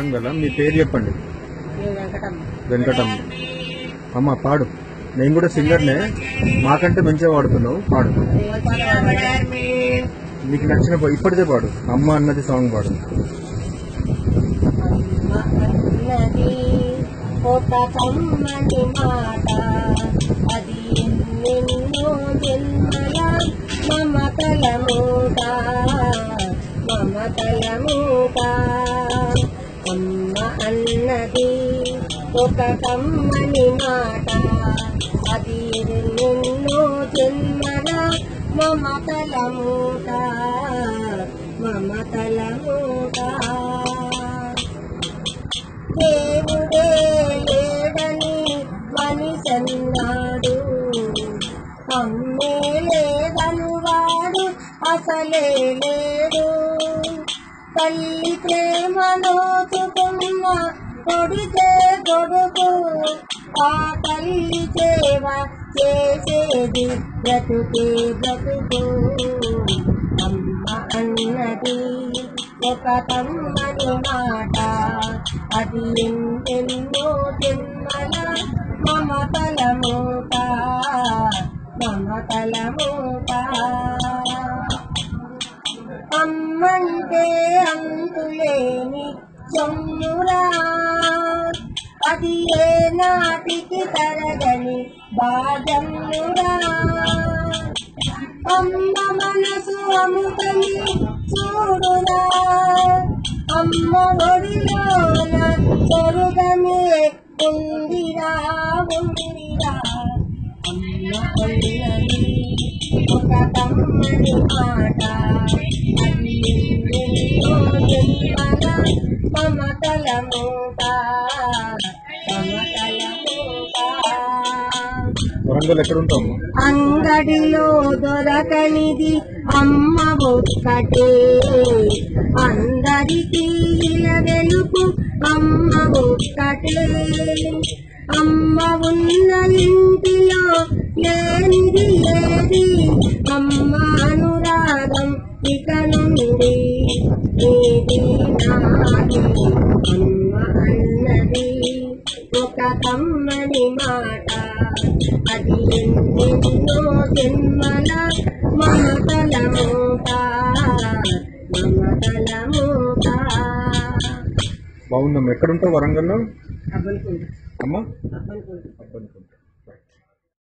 వరంగల్ మీ పేరు చెప్పండి నేను వెంకటమ్మ వెంకటమ్మ అమ్మ పాడు నేను కూడా సింగర్నే మాకంటే మంచిగా పాడుతున్నావు పాడు ఏ పాట పాడాలి? నీకు నచ్చిన పా- ఇప్పటిదే పాడు అమ్మ అన్నది సాంగ్ పాడు అమ్మ అన్నది ఒక కమ్మని మాట అది ఎన్నెన్నో జన్మల మమతల మూట మమతల మూట అమ్మ అన్నది ఒక కమ్మని మాట అది ఎన్నెన్నో జన్మల మమతల మూట మమతల మూట దేవుడే లేడని మనిషన్నాడు అమ్మే లేదను వాడు అసలే లేడు తల్లి ప్రేమ నోచుకున్న కొడితే కొడుకు ఆ తల్లి సేవ చేసేది బ్రతుకే బ్రతుకు అమ్మ అన్నది ఒక తమ్మని మాట అది ఎంతెన్నో జన్మల మమతల మూట మమతల మూట అమ్మంటే అంతులేని సొమ్మురా అది ఏ నాటికి తరగని బాధమురా అమ్మ మనసు అముకని చూడురా అమ్మ ఒడిలోన స్వర్గమే ఉందిరా ఉందిరా అమ్మ అన్నది ఒక తమ్మని మాట అది ఎన్నెన్నో జన్మల మమతల మూట మమతల మూట వరంగల్ ఎక్కడ ఉంటావు అంగడిలో దొరకనిది అమ్మ ఒక్కటే అందరికీ ఇలా వెలుపు అమ్మ ఒక్కటే అమ్మ ఉన్న ఇంటిలో లేనిది ఏది అమ్మ అనురాగం ఇక నుండి నీది నాది అమ్మ అన్నది ఒక కమ్మని మాట అది ఎన్నెన్నో జన్మల మమతల మూట మమతల మూట బాగుందమ్మా ఎక్కడ ఉంటావు వరంగల్లో అవ్వనుకుంటా అమ్మ అవ్వనుకుంటా అబ్బనుకో.